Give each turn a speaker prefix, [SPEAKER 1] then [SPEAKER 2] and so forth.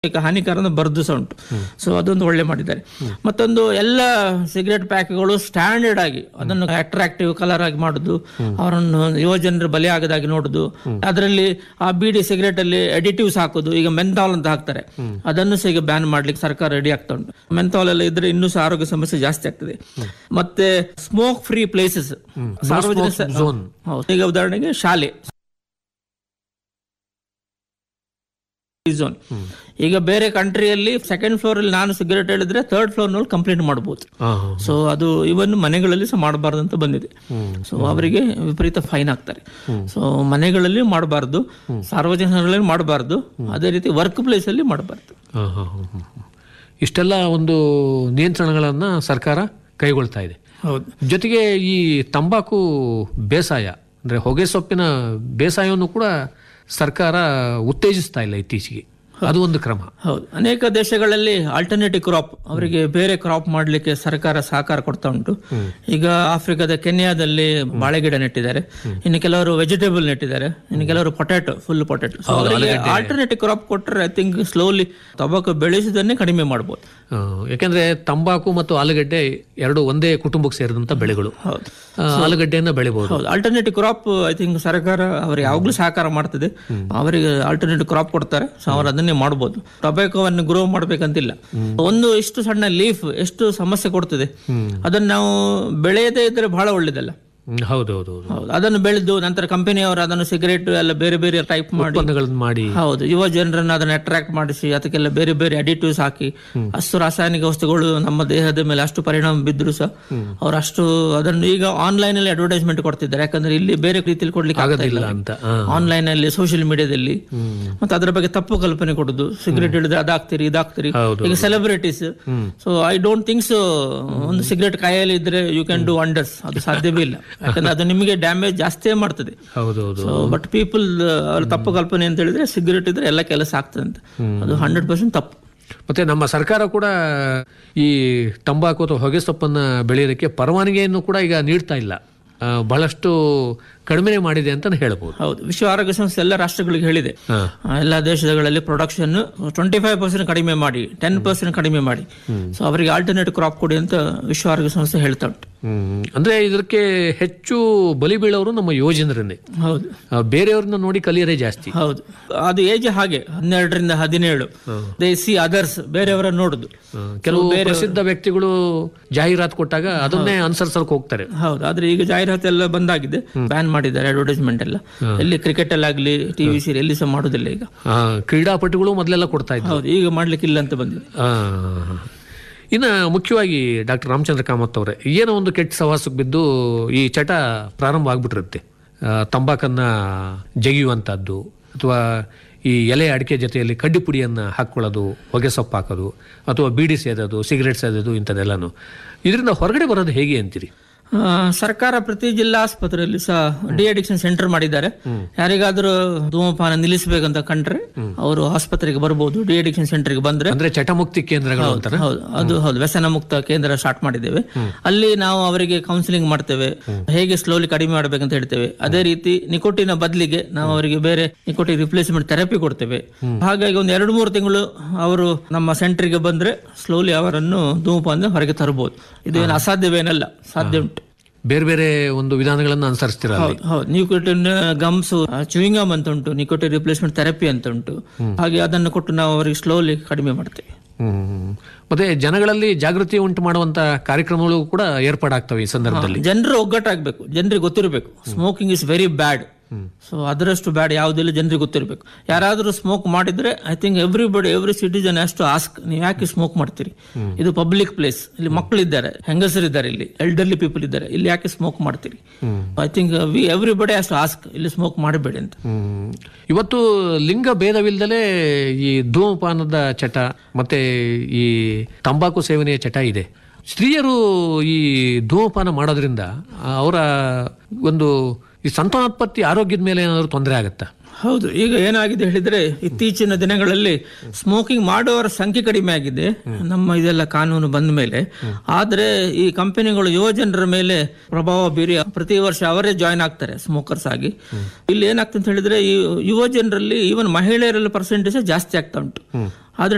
[SPEAKER 1] ಹಾನಿಕಾರ ಅಂತ ಬರ್ದು ಸಹ ಉಂಟು ಸೊ ಅದೊಂದು ಒಳ್ಳೆ ಮಾಡಿದ್ದಾರೆ ಮತ್ತೊಂದು ಎಲ್ಲ ಸಿಗರೆಟ್ ಪ್ಯಾಕ್ಗಳು ಸ್ಟ್ಯಾಂಡರ್ಡ್ ಆಗಿ ಅದನ್ನು ಅಟ್ರಾಕ್ಟಿವ್ ಕಲರ್ ಆಗಿ ಮಾಡುದು ಅವರನ್ನು ಯುವ ಜನರು ಬಲಿ ಆಗದಾಗಿ ನೋಡುದು ಅದರಲ್ಲಿ ಆ ಬೀಡಿ ಸಿಗರೆಟ್ ಅಲ್ಲಿ ಅಡಿಟಿವ್ಸ್ ಹಾಕುದು ಈಗ ಮೆಂಥಾಲ್ ಅಂತ ಹಾಕ್ತಾರೆ ಅದನ್ನು ಸಹ ಈಗ ಬ್ಯಾನ್ ಮಾಡ್ಲಿಕ್ಕೆ ಸರ್ಕಾರ ರೆಡಿ ಆಗ್ತಾ ಉಂಟು ಮೆಂಥಾಲ್ ಎಲ್ಲ ಇದ್ರೆ ಇನ್ನೂ ಸಹ ಆರೋಗ್ಯ ಸಮಸ್ಯೆ ಜಾಸ್ತಿ ಆಗ್ತದೆ ಮತ್ತೆ ಸ್ಮೋಕ್ ಫ್ರೀ ಪ್ಲೇಸಸ್ ಸಾರ್ವಜನಿಕ
[SPEAKER 2] zone.
[SPEAKER 1] ಹೌದು. ಈಗ ಉದಾಹರಣೆಗೆ ಶಾಲೆ ಝೋನ್ ಈಗ ಬೇರೆ ಕಂಟ್ರಿಯಲ್ಲಿ ಸೆಕೆಂಡ್ ಫ್ಲೋರ್ ಅಲ್ಲಿ ನಾನು ಸಿಗರೇಟ್ ಹೇಳಿದ್ರೆ ಥರ್ಡ್ ಫ್ಲೋರ್ ನಲ್ಲಿ ಕಂಪ್ಲೇಂಟ್ ಮಾಡಬಹುದು
[SPEAKER 2] ಹಾ, ಹಾ.
[SPEAKER 1] ಸೊ ಅದು ಇವನ್ ಮನೆಗಳಲ್ಲಿ ಸಹ ಮಾಡಬಾರ್ದು ಅಂತ ಬಂದಿದೆ ಸೊ ಅವರಿಗೆ ವಿಪರೀತ ಫೈನ್ ಹಾಕ್ತಾರೆ ಸೊ ಮನೆಗಳಲ್ಲಿ ಮಾಡಬಾರ್ದು ಸಾರ್ವಜನಿಕರಲ್ಲಿ ಮಾಡಬಾರ್ದು ಅದೇ ರೀತಿ ವರ್ಕ್ ಪ್ಲೇಸ್ ಅಲ್ಲಿ ಮಾಡಬಾರ್ದು
[SPEAKER 2] ಹಾ, ಹಾ, ಹಾ, ಹಾ, ಹಾ. ಇಷ್ಟೆಲ್ಲ ಒಂದು ನಿಯಂತ್ರಣಗಳನ್ನ ಸರ್ಕಾರ ಕೈಗೊಳ್ತಾ ಇದೆ
[SPEAKER 1] ಹೌದು
[SPEAKER 2] ಜೊತೆಗೆ ಈ ತಂಬಾಕು ಬೇಸಾಯ ಅಂದ್ರೆ ಹೊಗೆ ಸೊಪ್ಪಿನ ಬೇಸಾಯವನ್ನು ಕೂಡ ಸರ್ಕಾರ ಉತ್ತೇಜಿಸ್ತಾ ಇಲ್ಲ ಇತ್ತೀಚೆಗೆ ಅದು ಒಂದು ಕ್ರಮ
[SPEAKER 1] ಹೌದು ಅನೇಕ ದೇಶಗಳಲ್ಲಿ ಆಲ್ಟರ್ನೇಟಿವ್ ಕ್ರಾಪ್ ಅವರಿಗೆ ಬೇರೆ ಕ್ರಾಪ್ ಮಾಡಲಿಕ್ಕೆ ಸರ್ಕಾರ ಸಹಕಾರ ಕೊಡ್ತಾ ಉಂಟು ಈಗ ಆಫ್ರಿಕಾದ ಕೆನ್ಯಾದಲ್ಲಿ ಬಾಳೆ ಗಿಡ ನೆಟ್ಟಿದ್ದಾರೆ ಇನ್ನು ಕೆಲವರು ವೆಜಿಟೇಬಲ್ ನೆಟ್ಟಿದ್ದಾರೆ ಇನ್ನು ಕೆಲವರು potato full potato alternative crop ಕೊಟ್ಟರೆ ಐ ಥಿಂಕ್ ಸ್ಲೋಲಿ ಟೊಬಾಕೊ ಬೆಳೆಸುವುದನ್ನೇ ಕಡಿಮೆ ಮಾಡಬಹುದು
[SPEAKER 2] ಆ, ಯಾಕೆಂದ್ರೆ ತಂಬಾಕು ಮತ್ತು ಆಲೂಗಡ್ಡೆ ಎರಡು ಒಂದೇ ಕುಟುಂಬಕ್ಕೆ ಸೇರಿದಂತ ಬೆಳೆಗಳು
[SPEAKER 1] ಹೌದು
[SPEAKER 2] ಆ, ಆಲೂಗಡ್ಡೆಯನ್ನ ಬೆಳಿಬಹುದು
[SPEAKER 1] ಹೌದು ಆಲ್ಟರ್ನೇಟಿವ್ ಕ್ರಾಪ್ ಐ ಥಿಂಕ್ ಸರ್ಕಾರ ಅವ್ರಿಗೆ ಯಾವಾಗಲೂ ಸಹಕಾರ ಮಾಡ್ತದೆ ಅವರಿಗೆ ಆಲ್ಟರ್ನೇಟಿವ್ ಕ್ರಾಪ್ ಕೊಡ್ತಾರೆ ಸೊ ಅವ್ರು ಅದನ್ನೇ ಮಾಡಬಹುದು ಟೊಬ್ಯಾಕೋವನ್ನು ಗ್ರೋ ಮಾಡ್ಬೇಕಂತಿಲ್ಲ ಒಂದು ಇಷ್ಟು ಸಣ್ಣ ಲೀಫ್ ಎಷ್ಟು ಸಮಸ್ಯೆ ಕೊಡ್ತದೆ ಅದನ್ನು ನಾವು ಬೆಳೆಯದೇ ಇದ್ರೆ ಬಹಳ ಒಳ್ಳೇದಲ್ಲ
[SPEAKER 2] ಹ್ಮ್, ಹೌದು ಹೌದು ಹೌದು
[SPEAKER 1] ಹೌದು ಅದನ್ನು ಬೆಳೆದು ನಂತರ ಕಂಪನಿಯವರು ಅದನ್ನು ಸಿಗರೇಟ್ ಎಲ್ಲ ಬೇರೆ ಬೇರೆ ಟೈಪ್ ಮಾಡಿ
[SPEAKER 2] ಉತ್ಪನ್ನಗಳನ್ನ ಮಾಡಿ
[SPEAKER 1] ಹೌದು ಯುವ ಜನರನ್ನು ಅದನ್ನು ಅಟ್ರಾಕ್ಟ್ ಮಾಡಿಸಿ ಅದಕ್ಕೆಲ್ಲ ಬೇರೆ ಬೇರೆ ಅಡಿಟಿವ್ಸ್ ಹಾಕಿ ಅಷ್ಟು ರಾಸಾಯನಿಕ ವಸ್ತುಗಳು ನಮ್ಮ ದೇಹದ ಮೇಲೆ ಅಷ್ಟು ಪರಿಣಾಮ ಬಿದ್ದರೂ ಸಹ ಅವ್ರು ಅಷ್ಟು ಅದನ್ನು ಈಗ ಆನ್ಲೈನ್ ಅಲ್ಲಿ ಅಡ್ವರ್ಟೈಸ್ಮೆಂಟ್ ಕೊಡ್ತಿದ್ದಾರೆ ಯಾಕಂದ್ರೆ ಇಲ್ಲಿ ಬೇರೆ ರೀತಿಯಲ್ಲಿ ಕೊಡ್ಲಿಕ್ಕೆ ಆಗ್ತಾ ಇಲ್ಲ
[SPEAKER 2] ಅಂತ ಆ.
[SPEAKER 1] ಆನ್ಲೈನ್ ಅಲ್ಲಿ ಸೋಷಿಯಲ್ ಮೀಡಿಯಾದಲ್ಲಿ ಮತ್ತೆ ಅದರ ಬಗ್ಗೆ ತಪ್ಪು ಕಲ್ಪನೆ ಕೊಡುದು ಸಿಗರೇಟ್ ಹಿಡಿದ್ರೆ ಅದಾಗ್ತೀರಿ ಇದಾಗ್ತೀರಿ
[SPEAKER 2] ಹೌದು,
[SPEAKER 1] ಈಗ celebrities so I don't think so ಒಂದು ಸಿಗರೇಟ್ ಕೈಯಲ್ಲಿ ಇದ್ರೆ ಯು ಕ್ಯಾನ್ ಡೂ ವಂಡರ್ಸ್ ಅದು ಸಾಧ್ಯವೇ ಇಲ್ಲ ಯಾಕಂದ್ರೆ ಅದು ನಿಮಗೆ ಡ್ಯಾಮೇಜ್ ಜಾಸ್ತಿಯೇ ಮಾಡ್ತದೆ
[SPEAKER 2] ಹೌದು ಹೌದು
[SPEAKER 1] ಸೊ ಬಟ್ ಪೀಪಲ್ ಅವ್ರ ತಪ್ಪು ಕಲ್ಪನೆ ಅಂತ ಹೇಳಿದ್ರೆ ಸಿಗರೇಟ್ ಇದ್ರೆ ಎಲ್ಲ ಕೆಲಸ ಆಗ್ತದೆ ಅಂತ ಅದು ಹಂಡ್ರೆಡ್ ಪರ್ಸೆಂಟ್ ತಪ್ಪು
[SPEAKER 2] ಮತ್ತೆ ನಮ್ಮ ಸರ್ಕಾರ ಕೂಡ ಈ ತಂಬಾಕು ಅಥವಾ ಹೊಗೆ ಸೊಪ್ಪನ್ನ ಬೆಳೆಯೋದಕ್ಕೆ ಪರವಾನಗಿಯನ್ನು ಕೂಡ ಈಗ ನೀಡ್ತಾ ಇಲ್ಲ ಆ, ಬಹಳಷ್ಟು ಕಡಿಮೆ ಮಾಡಿದೆ ಅಂತ ಹೇಳ್ಬೋದು
[SPEAKER 1] ಹೌದು ವಿಶ್ವ ಆರೋಗ್ಯ ಸಂಸ್ಥೆ ಎಲ್ಲ ರಾಷ್ಟ್ರಗಳಿಗೆ ಹೇಳಿದೆ
[SPEAKER 2] ಹಾ.
[SPEAKER 1] ಆ, ಎಲ್ಲ ದೇಶಗಳಲ್ಲಿ ಪ್ರೊಡಕ್ಷನ್ ಟ್ವೆಂಟಿ ಫೈವ್ ಪರ್ಸೆಂಟ್ ಕಡಿಮೆ ಮಾಡಿ ಟೆನ್ ಪರ್ಸೆಂಟ್ ಕಡಿಮೆ ಮಾಡಿ ಸೊ ಅವರಿಗೆ ಆಲ್ಟರ್ನೇಟಿವ್ ಕ್ರಾಪ್ ಕೊಡಿ ಅಂತ ವಿಶ್ವ ಆರೋಗ್ಯ ಸಂಸ್ಥೆ ಹೇಳ್ತಾ ಉಂಟು
[SPEAKER 2] ಹ್ಮ್. ಅಂದ್ರೆ ಇದಕ್ಕೆ ಹೆಚ್ಚು ಬಲಿ ಬೀಳೋರು ನಮ್ಮ ಯುವಜನರನ್ನೇ
[SPEAKER 1] ಹೌದು
[SPEAKER 2] ಆ, ಬೇರೆಯವ್ರನ್ನ ನೋಡಿ ಕಲಿಯರೇ ಜಾಸ್ತಿ
[SPEAKER 1] ಹೌದು ಅದು ಏಜ್ ಹಾಗೆ ಹನ್ನೆರಡರಿಂದ ಹದಿನೇಳು ದೇ ಸಿ ಅದರ್ಸ್ ಬೇರೆಯವರ ನೋಡುದು
[SPEAKER 2] ಆ, ಕೆಲವು ಪ್ರಸಿದ್ಧ ವ್ಯಕ್ತಿಗಳು ಜಾಹೀರಾತು ಕೊಟ್ಟಾಗ ಅದನ್ನೇ ಅನುಸರಿಸಕ್ಕೆ ಹೋಗ್ತಾರೆ
[SPEAKER 1] ಹೌದು ಆದ್ರೆ ಈಗ ಜಾಹೀರಾತು ಎಲ್ಲ ಬಂದಾಗಿದೆ ಬ್ಯಾನ್ ಮಾಡಿದ್ದಾರೆ ಅಡ್ವರ್ಟೈಸ್ಮೆಂಟ್ ಎಲ್ಲ ಎಲ್ಲಿ ಕ್ರಿಕೆಟ್ ಅಲ್ಲಾಗ್ಲಿ ಟಿವಿ ಸೀರಿಯಲ್ ಎಲ್ಲಿ ಸಹ ಮಾಡುದಿಲ್ಲ ಈಗ
[SPEAKER 2] ಆ, ಕ್ರೀಡಾಪಟುಗಳು ಮೊದಲೆಲ್ಲ ಕೊಡ್ತಾ ಇದ್ರು
[SPEAKER 1] ಹೌದು ಈಗ ಮಾಡ್ಲಿಕ್ಕಿಲ್ಲ ಅಂತ ಬಂದಿದೆ
[SPEAKER 2] ಆ, ಇನ್ನು ಮುಖ್ಯವಾಗಿ ಡಾಕ್ಟರ್ ರಾಮಚಂದ್ರ ಕಾಮತ್ ಅವರೇ ಏನೋ ಒಂದು ಕೆಟ್ಟ ಸವಾಸಕ್ಕೆ ಬಿದ್ದು ಈ ಚಟ ಪ್ರಾರಂಭ ಆಗ್ಬಿಟ್ಟಿರುತ್ತೆ ಆ, ತಂಬಾಕನ್ನ ಜಗಿಯುವಂಥದ್ದು ಅಥವಾ ಈ ಎಲೆ ಅಡಿಕೆ ಜೊತೆಯಲ್ಲಿ ಕಡ್ಡಿ ಪುಡಿಯನ್ನು ಹಾಕ್ಕೊಳ್ಳೋದು ಹೊಗೆ ಸೊಪ್ಪು ಹಾಕೋದು ಅಥವಾ ಬೀಡಿ ಸೇದೋದು ಸಿಗರೇಟ್ ಸೇದೋದು ಇಂಥದ್ದೆಲ್ಲನು ಇದರಿಂದ ಹೊರಗಡೆ ಬರೋದು ಹೇಗೆ ಅಂತೀರಿ
[SPEAKER 1] ಆ, ಸರ್ಕಾರ ಪ್ರತಿ ಜಿಲ್ಲಾ ಆಸ್ಪತ್ರೆಯಲ್ಲಿ ಸಹ ಡಿ ಅಡಿಕ್ಷನ್ ಸೆಂಟರ್ ಮಾಡಿದ್ದಾರೆ ಯಾರಿಗಾದ್ರೂ ಧೂಮಪಾನ ನಿಲ್ಲಿಸಬೇಕಂತ ಕಂಡ್ರೆ ಅವರು ಆಸ್ಪತ್ರೆಗೆ ಬರ್ಬೋದು ಡಿ ಅಡಿಕ್ಷನ್ ಸೆಂಟರ್ಗೆ ಬಂದ್ರೆ
[SPEAKER 2] ಅಂದ್ರೆ ಚಟಮುಕ್ತಿ ಕೇಂದ್ರಗಳು ಅಂತಾರೆ
[SPEAKER 1] ಹೌದು ಅದು ಹೌದು ವ್ಯಸನ ಮುಕ್ತ ಕೇಂದ್ರ ಸ್ಟಾರ್ಟ್ ಮಾಡಿದ್ದೇವೆ ಅಲ್ಲಿ ನಾವು ಅವರಿಗೆ ಕೌನ್ಸಿಲಿಂಗ್ ಮಾಡ್ತೇವೆ ಹೇಗೆ ಸ್ಲೋಲಿ ಕಡಿಮೆ ಮಾಡಬೇಕಂತ ಹೇಳ್ತೇವೆ ಅದೇ ರೀತಿ ನಿಕೋಟಿನ ಬದಲಿಗೆ ನಾವು ಅವರಿಗೆ ಬೇರೆ ನಿಕೋಟಿನ್ ರಿಪ್ಲೇಸ್ಮೆಂಟ್ ಥೆರಪಿ ಕೊಡ್ತೇವೆ ಹಾಗಾಗಿ ಒಂದು ಎರಡು ಮೂರು ತಿಂಗಳು ಅವರು ನಮ್ಮ ಸೆಂಟರ್ಗೆ ಬಂದ್ರೆ ಸ್ಲೋಲಿ ಅವರನ್ನು ಧೂಮಪಾನ ಹೊರಗೆ ತರಬಹುದು ಇದೇನು ಅಸಾಧ್ಯವೇನಲ್ಲ ಸಾಧ್ಯ ಉಂಟು
[SPEAKER 2] ಬೇರೆ ಬೇರೆ ಒಂದು ವಿಧಾನಗಳನ್ನು ಅನುಸರಿಸ್ತೀರ ಅಲ್ಲಿ.
[SPEAKER 1] ಹೌದು ಹೌದು ನಿಕೋಟಿನ್ ಗಮ್ಸ್ ಚೂಯಿಂಗಮ್ ಅಂತ ಉಂಟು ನಿಕೋಟಿನ್ ರಿಪ್ಲೇಸ್ಮೆಂಟ್ ಥೆರಪಿ ಅಂತ ಉಂಟು ಹಾಗೆ ಅದನ್ನು ಕೊಟ್ಟು ನಾವು ಅವರಿಗೆ ಸ್ಲೋಲಿ ಕಡಿಮೆ ಮಾಡ್ತೇವೆ
[SPEAKER 2] ಹ್ಮ್. ಮತ್ತೆ ಜನಗಳಲ್ಲಿ ಜಾಗೃತಿ ಉಂಟು ಮಾಡುವಂತ ಕಾರ್ಯಕ್ರಮಗಳು ಕೂಡ ಏರ್ಪಾಡಾಗ್ತವೆ ಈ ಸಂದರ್ಭದಲ್ಲಿ
[SPEAKER 1] ಜನರು ಒಗ್ಗಟ್ಟಾಗಬೇಕು ಜನರಿಗೆ ಗೊತ್ತಿರಬೇಕು smoking is very bad so ಅದರಷ್ಟು ಬ್ಯಾಡ್ ಯಾವುದಿಲ್ಲ ಜನರಿಗೆ ಗೊತ್ತಿರಬೇಕು ಯಾರಾದರೂ ಸ್ಮೋಕ್ ಮಾಡಿದ್ರೆ I think everybody every citizen has to ask ನೀವು ಯಾಕೆ ಸ್ಮೋಕ್ ಮಾಡ್ತೀರಿ ಇದು ಪಬ್ಲಿಕ್ ಪ್ಲೇಸ್ ಇಲ್ಲಿ ಮಕ್ಕಳಿದ್ದಾರೆ ಹೆಂಗಸರಿದ್ದಾರೆ ಇಲ್ಲಿ ಎಲ್ಡರ್ಲಿ ಪೀಪಲ್ ಇದ್ದಾರೆ ಇಲ್ಲಿ ಯಾಕೆ ಸ್ಮೋಕ್ ಮಾಡ್ತೀರಿ I think we everybody has to ask ಇಲ್ಲಿ ಸ್ಮೋಕ್ ಮಾಡಬೇಡಿ ಅಂತ
[SPEAKER 2] ಹ್ಮ್. ಇವತ್ತು ಲಿಂಗ ಭೇದವಿಲ್ಲದಲೇ ಈ ಧೂಮಪಾನದ ಚಟ ಮತ್ತೆ ಈ ತಂಬಾಕು ಸೇವನೆಯ ಚಟ ಇದೆ ಸ್ತ್ರೀಯರು ಈ ಧೂಮಪಾನ ಮಾಡೋದ್ರಿಂದ ಅವರ ಒಂದು ಈ ಸಂತಾನೋತ್ಪತ್ತಿ ಆರೋಗ್ಯದ ಮೇಲೆ ಏನಾದರೂ ತೊಂದರೆ ಆಗುತ್ತಾ
[SPEAKER 1] ಹೌದು ಈಗ ಏನಾಗಿದೆ ಹೇಳಿದ್ರೆ ಇತ್ತೀಚಿನ ದಿನಗಳಲ್ಲಿ ಸ್ಮೋಕಿಂಗ್ ಮಾಡುವವರ ಸಂಖ್ಯೆ ಕಡಿಮೆ ಆಗಿದೆ ನಮ್ಮ ಇದೆಲ್ಲ ಕಾನೂನು ಬಂದ ಮೇಲೆ ಆದ್ರೆ ಈ ಕಂಪನಿಗಳು ಯುವ ಜನರ ಮೇಲೆ ಪ್ರಭಾವ ಬೀರಿ ಪ್ರತಿ ವರ್ಷ ಅವರೇ ಜಾಯ್ನ್ ಆಗ್ತಾರೆ ಸ್ಮೋಕರ್ಸ್ ಆಗಿ ಇಲ್ಲಿ ಏನಾಗ್ತದೆ ಅಂತ ಹೇಳಿದ್ರೆ ಈ ಯುವ ಜನರಲ್ಲಿ ಈವನ್ ಮಹಿಳೆಯರಲ್ಲಿ ಪರ್ಸೆಂಟೇಜ್ ಜಾಸ್ತಿ ಆಗ್ತಾ ಉಂಟು